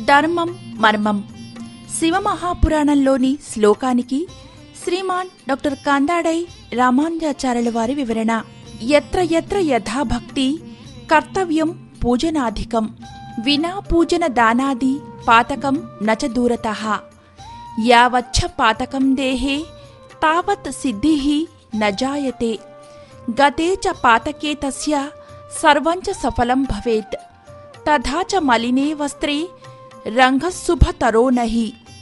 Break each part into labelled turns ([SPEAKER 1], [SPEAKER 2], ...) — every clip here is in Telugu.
[SPEAKER 1] ధర్మం మర్మం శివమహాపురాణంలోని శ్లోకానికి శ్రీమాన్ డాక్టర్ కందాడై రామానుజాచార్యుల వారి వివరణ ఎత్ర ఎత్ర యథాభక్తి కర్తవ్యం పూజనాధికం వినా పూజన దానాది పాతకం నచ దూరత యావచ్చ పాతకం దేహే తావత్ సిద్ధిః న జాయతే గతే చ పాతకే తస్య సర్వం చ సఫలం భవేత్ తథా చ మలినే వస్త్రే రంగశుభతరో నహి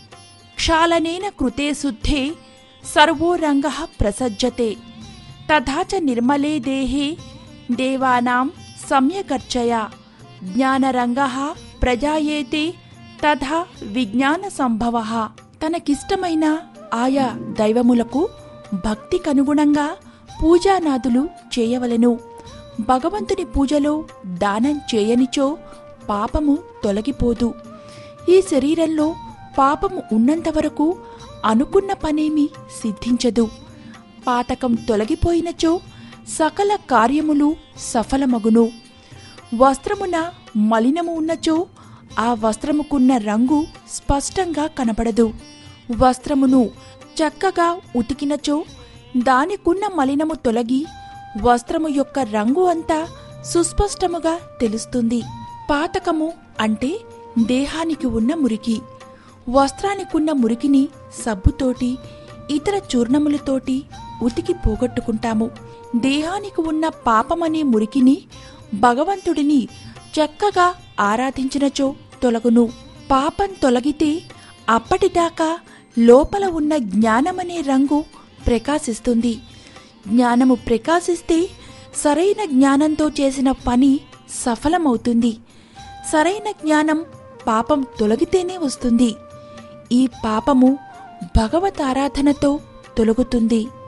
[SPEAKER 1] క్షాళనేన కృతే శుద్ధే సర్వో రంగః ప్రసజ్జతే తథా చ నిర్మలే దేహే దేవానాం సమ్యగర్చయా జ్ఞానరంగః ప్రజాయేతే తథా విజ్ఞాన సంభవః తనకిష్టమైన ఆయా దైవములకు భక్తికనుగుణంగా పూజానాదులు చేయవలెను భగవంతుని పూజలో దానం చేయనిచో పాపము తొలగిపోదు ఈ శరీరంలో పాపము ఉన్నంతవరకు అనుకున్న పనేమీ సిద్ధించదు పాతకం తొలగిపోయినచో సకల కార్యములు సఫలమగును వస్త్రమున మలినము ఉన్నచో ఆ వస్త్రముకున్న రంగు స్పష్టంగా కనబడదు వస్త్రమును చక్కగా ఉతికినచో దానికున్న మలినము తొలగి వస్త్రము యొక్క రంగు అంతా సుస్పష్టముగా తెలుస్తుంది పాతకము అంటే దేహానికి ఉన్న మురికి వస్త్రానికున్న మురికిని సబ్బుతోటి ఇతర చూర్ణములతోటి ఉతికి పోగొట్టుకుంటాము దేహానికి ఉన్న పాపమనే మురికిని భగవంతుడిని చక్కగా ఆరాధించినచో తొలగును పాపం తొలగితే అప్పటిదాకా లోపల ఉన్న జ్ఞానమనే రంగు ప్రకాశిస్తుంది జ్ఞానము ప్రకాశిస్తే సరైన జ్ఞానంతో చేసిన పని సఫలమవుతుంది సరైన జ్ఞానం పాపం తొలగితేనే వస్తుంది ఈ పాపము భగవతారాధనతో తొలగుతుంది